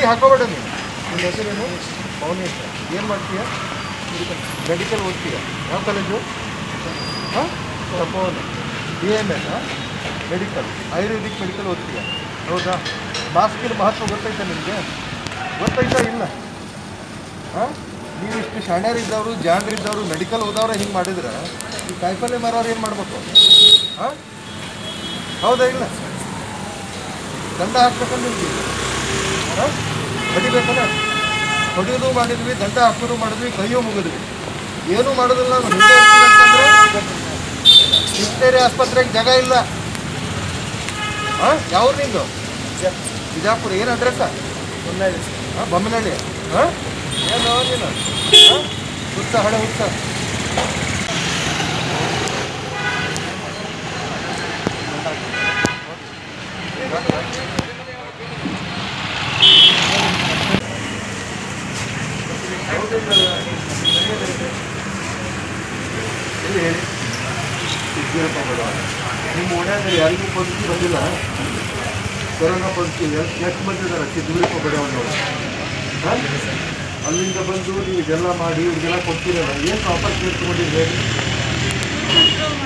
ಹಾಕೋಬೇಡ ನೀನು ನಿನ್ನ ಹೆಸರೇನು ಮೌನೇಶ್ ಏನು ಮಾಡ್ತೀಯ ಮೆಡಿಕಲ್ ಓದ್ತೀಯ ಯಾವ ಕಾಲೇಜು ಹಾಂ Tapovana B M S medical Ayurvedic medical ಓದ್ತೀಯ ಹೌದಾ ಮಾಸ್ಕಿನ ಮಹತ್ವ ಗೊತ್ತೈತಾ ನಿಮಗೆ ಗೊತ್ತೈತಾ ಇಲ್ಲ ಹಾಂ ನೀವು ಇಷ್ಟು ಶಾಣ್ಯರಿದ್ದವರು ಜಾಣರಿದ್ದವರು ಮೆಡಿಕಲ್ ಓದವ್ರೆ ಹಿಂಗೆ ಮಾಡಿದ್ರೆ ಈ ಕಾಯಿಪಲ್ಯ ಮಾರೋರು ಏನು ಮಾಡ್ಬೇಕು ಹಾಂ ಹೌದಾ ಇಲ್ಲ ದಂಡ ಹಾಕ್ಬೇಕಂತ ನಿಮ್ಗೆ ಹಾಂ ಹೊಡಿಬೇಕಲ್ಲ ಹೊಡಿಯೋದು ಮಾಡಿದ್ವಿ ದಂಡ ಹಾಕೋದು ಮಾಡಿದ್ವಿ ಕೈಯೂ ಮುಗಿದ್ವಿ ಏನೂ ಮಾಡೋದಿಲ್ಲ ನಾವು ಹಿಂದೆ ಇರ್ತೀವಿ ಅಂತಂದ್ರೆ ಡಿಸ್ಟೇರಿ ಆಸ್ಪತ್ರೆಗೆ ಜಾಗ ಇಲ್ಲ ಹಾಂ ಯಾವ ನಿಂದು ಬಿಜಾಪುರ ಏನು ಅಡ್ರೆಸ್ಸ ಹಾಂ ಬೊಮ್ಮನಹಳ್ಳಿ ಹಾಂ ಏನು ನೀನು ಹಾಂ ಹುಚ್ಚ ಹಳೆ ಹುಚ್ಚ ಎಲ್ಲಿ ಹೇಳಿ ಸಿದ್ದಪ್ಪ ಬಡವ ನಿಮ್ಮ ಓಣ್ಯಾಗ ಯಾರಿಗೂ ಪಾಸಿಟಿವ್ ಬಂದಿಲ್ಲ ಕೊರೋನಾ ಪಾಸಿಟಿವ್ ಎಷ್ಟು ಎಷ್ಟು ಬಂದಿದ್ದಾರೆ ಸಿದ್ದೂರಪ್ಪ ಬಡವನವರು ಹಾಂ ಅಲ್ಲಿಂದ ಬಂದು ನೀವು ಇದೆಲ್ಲ ಮಾಡಿ ಇವ್ರಿಗೆಲ್ಲ ಕೊಡ್ತೀರಲ್ಲ ಏನು ಆಫರ್ ಕೇಳ್ಕೊಂಡಿದ್ರೆ ಹೇಳಿ